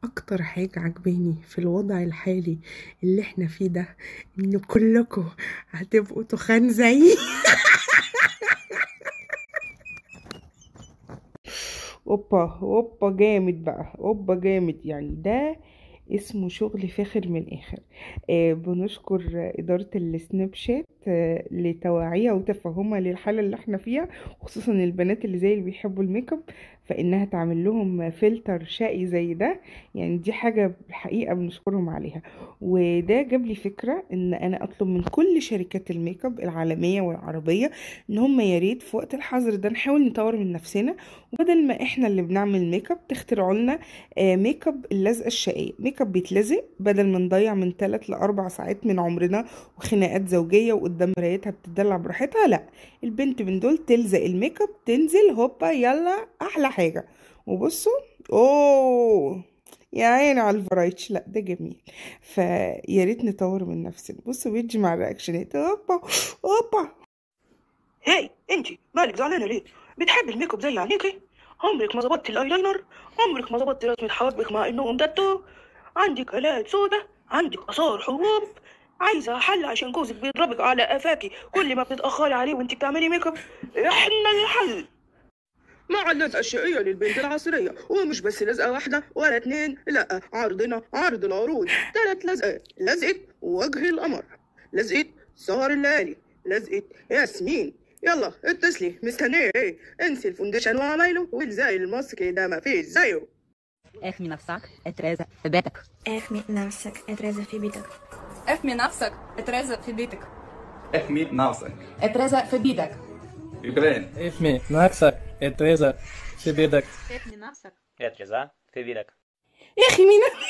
اكتر حاجة عجباني في الوضع الحالي اللي احنا فيه ده ان كلكم هتبقوا تخان زيي اوبا اوبا جامد بقى اوبا جامد يعني ده اسمه شغل فاخر من الاخر آه بنشكر اداره السناب شات آه لتوعيها وتفهمها للحاله اللي احنا فيها خصوصا البنات اللي زي اللي بيحبوا الميك اب فانها تعمل لهم فلتر شقي زي ده يعني دي حاجه الحقيقه بنشكرهم عليها وده جاب لي فكره ان انا اطلب من كل شركات الميك اب العالميه والعربيه ان هم يا ريت في وقت الحظر ده نحاول نطور من نفسنا وبدل ما احنا اللي بنعمل ميك اب تخترعوا لنا آه ميك اب اللزقه الشقيه ميك اب بيتلزق بدل ما نضيع من 3 ل 4 ساعات من عمرنا وخناقات زوجيه وقدام مرايتها بتدلع براحتها لا البنت من دول تلزق الميك اب تنزل هوبا يلا احلى حاجه وبصوا اوه يا عيني على الفرايتش لا ده جميل فيا ريت نطور من نفسنا بصوا بيجي مع الرياكشنات اوبا اوبا هاي انت مالك زعلانه ليه بتحبي الميك اب زي عينيكي عمرك ما ظبطتي الايلاينر عمرك ما ظبطتي رسمه حواجبك مع انهم تاتو عندك الات سودة عندك اثار حبوب عايزه حل عشان جوزك بيضربك على قفاكي كل ما بتتاخري عليه وانت بتعملي ميك اب احنا الحل مع اللزقه الشقيه للبنت العصريه ومش بس لزقه واحده ولا اتنين لا عرضنا عرض العروض تلات لزقات لزقه وجه القمر لزقه سهر الليالي لزقه ياسمين يلا اتصلي مستنيه ايه انسي الفونديشن وعمايله والزي الماسك ده مفيش زيه احمي نفسك اترازق في بيتك احمي نفسك اترازق في بيتك احمي نفسك اترازق في بيتك احمي نفسك اترازق في بيدك يوكرين احمي نفسك اترزق في بيدك احمي نفسك اترزق في بيدك يا اخي مين